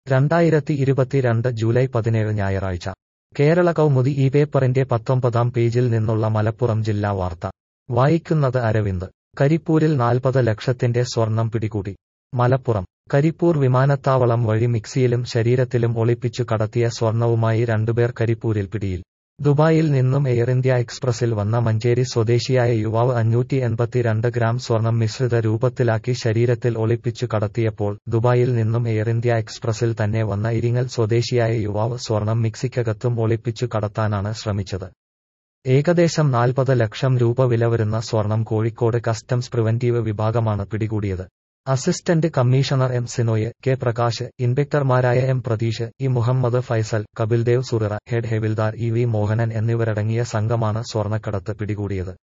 രണ്ടായിരത്തി ഇരുപത്തിരണ്ട് ജൂലൈ പതിനേഴ് ഞായറാഴ്ച കേരള കൗമുദി ഈ പേപ്പറിന്റെ പത്തൊമ്പതാം പേജിൽ നിന്നുള്ള മലപ്പുറം ജില്ലാ വാർത്ത വായിക്കുന്നത് അരവിന്ദ് കരിപ്പൂരിൽ നാൽപ്പത് ലക്ഷത്തിന്റെ സ്വർണം പിടികൂടി മലപ്പുറം കരിപ്പൂർ വിമാനത്താവളം വഴി മിക്സിയിലും ശരീരത്തിലും ഒളിപ്പിച്ചു കടത്തിയ സ്വർണവുമായി രണ്ടുപേർ കരിപ്പൂരിൽ പിടിയിൽ ദുബായിൽ നിന്നും എയർ ഇന്ത്യ എക്സ്പ്രസിൽ വന്ന മഞ്ചേരി സ്വദേശിയായ യുവാവ് അഞ്ഞൂറ്റി എൺപത്തിരണ്ട് ഗ്രാം സ്വർണം മിശ്രിത രൂപത്തിലാക്കി ശരീരത്തിൽ ഒളിപ്പിച്ചു കടത്തിയപ്പോൾ ദുബായിൽ നിന്നും എയർ ഇന്ത്യ എക്സ്പ്രസിൽ തന്നെ വന്ന ഇരിങ്ങൽ സ്വദേശിയായ യുവാവ് സ്വർണം മിക്സിക്കകത്തും ഒളിപ്പിച്ചു കടത്താനാണ് ശ്രമിച്ചത് ഏകദേശം നാൽപ്പത് ലക്ഷം രൂപ വില വരുന്ന സ്വർണം കോഴിക്കോട് കസ്റ്റംസ് പ്രിവന്റീവ് വിഭാഗമാണ് പിടികൂടിയത് assistant commissioner M Sinoy K Prakash ഇൻസ്പെക്ടർമാരായ എം പ്രതീഷ് ഇ മുഹമ്മദ് ഫൈസൽ കപിൽദേവ് സുറിറ head havildar E V Mohanan എന്നിവരടങ്ങിയ സംഘമാണ് സ്വർണ്ണക്കടത്ത് പിടികൂടിയത്